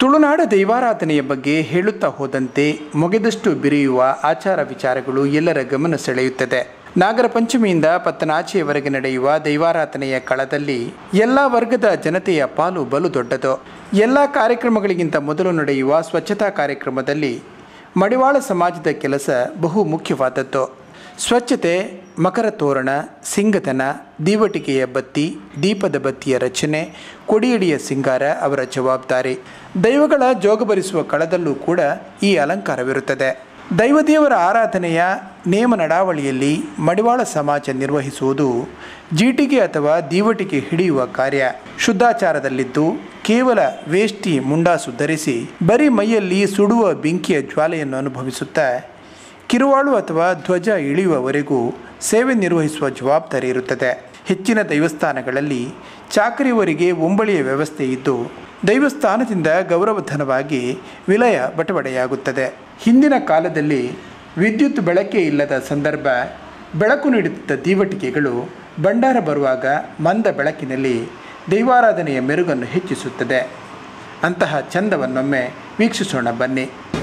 ತುಳುನಾಡ ದೈವಾರಾಧನೆಯ ಬಗ್ಗೆ ಹೇಳುತ್ತಾ ಹೋದಂತೆ ಮೊಗೆದಷ್ಟು ಬಿರಿಯುವ ಆಚಾರ ವಿಚಾರಗಳು ಎಲ್ಲರ ಗಮನ ಸೆಳೆಯುತ್ತದೆ ನಾಗರ ಪಂಚಮಿಯಿಂದ ಪತ್ತನಾಚೆಯವರೆಗೆ ನಡೆಯುವ ದೈವಾರಾಧನೆಯ ಕಳದಲ್ಲಿ ಎಲ್ಲ ವರ್ಗದ ಜನತೆಯ ಪಾಲು ಬಲು ದೊಡ್ಡದು ಎಲ್ಲ ಕಾರ್ಯಕ್ರಮಗಳಿಗಿಂತ ಮೊದಲು ನಡೆಯುವ ಸ್ವಚ್ಛತಾ ಕಾರ್ಯಕ್ರಮದಲ್ಲಿ ಮಡಿವಾಳ ಸಮಾಜದ ಕೆಲಸ ಬಹು ಮುಖ್ಯವಾದದ್ದು ಸ್ವಚ್ಛತೆ ಮಕರ ತೋರಣ ಸಿಂಗತನ ದೀವಟಿಕೆಯ ಬತ್ತಿ ದೀಪದ ಬತ್ತಿಯ ರಚನೆ ಕೊಡಿಯಡಿಯ ಸಿಂಗಾರ ಅವರ ಜವಾಬ್ದಾರಿ ದೈವಗಳ ಜೋಗಬರಿಸುವ ಕಳದಲ್ಲೂ ಕೂಡ ಈ ಅಲಂಕಾರವಿರುತ್ತದೆ ದೈವದೇವರ ಆರಾಧನೆಯ ನೇಮ ನಡಾವಳಿಯಲ್ಲಿ ಮಡಿವಾಳ ಸಮಾಜ ನಿರ್ವಹಿಸುವುದು ಜೀಟಿಗೆ ಅಥವಾ ದೀವಟಿಗೆ ಹಿಡಿಯುವ ಕಾರ್ಯ ಶುದ್ಧಾಚಾರದಲ್ಲಿದ್ದು ಕೇವಲ ವೇಷ್ಟಿ ಮುಂಡಾಸು ಧರಿಸಿ ಬರೀ ಮೈಯಲ್ಲಿ ಸುಡುವ ಬೆಂಕಿಯ ಜ್ವಾಲೆಯನ್ನು ಅನುಭವಿಸುತ್ತಾ ಕಿರುವಾಳು ಅಥವಾ ಧ್ವಜ ಇಳಿಯುವವರೆಗೂ ಸೇವೆ ನಿರ್ವಹಿಸುವ ಜವಾಬ್ದಾರಿ ಇರುತ್ತದೆ ಹೆಚ್ಚಿನ ದೈವಸ್ಥಾನಗಳಲ್ಲಿ ಚಾಕರಿಯವರಿಗೆ ಒಂಬಳಿಯ ವ್ಯವಸ್ಥೆ ಇದ್ದು ದೈವಸ್ಥಾನದಿಂದ ಗೌರವಧನವಾಗಿ ವಿಲಯ ಬಟವಡೆಯಾಗುತ್ತದೆ ಹಿಂದಿನ ಕಾಲದಲ್ಲಿ ವಿದ್ಯುತ್ ಬೆಳಕೇ ಇಲ್ಲದ ಸಂದರ್ಭ ಬೆಳಕು ನೀಡುತ್ತಿದ್ದ ದೀವಟಿಕೆಗಳು ಭಂಡಾರ ಬರುವಾಗ ಮಂದ ಬೆಳಕಿನಲ್ಲಿ ದೈವಾರಾಧನೆಯ ಮೆರುಗನ್ನು ಹೆಚ್ಚಿಸುತ್ತದೆ ಅಂತಹ ಚಂದವನ್ನೊಮ್ಮೆ ವೀಕ್ಷಿಸೋಣ ಬನ್ನಿ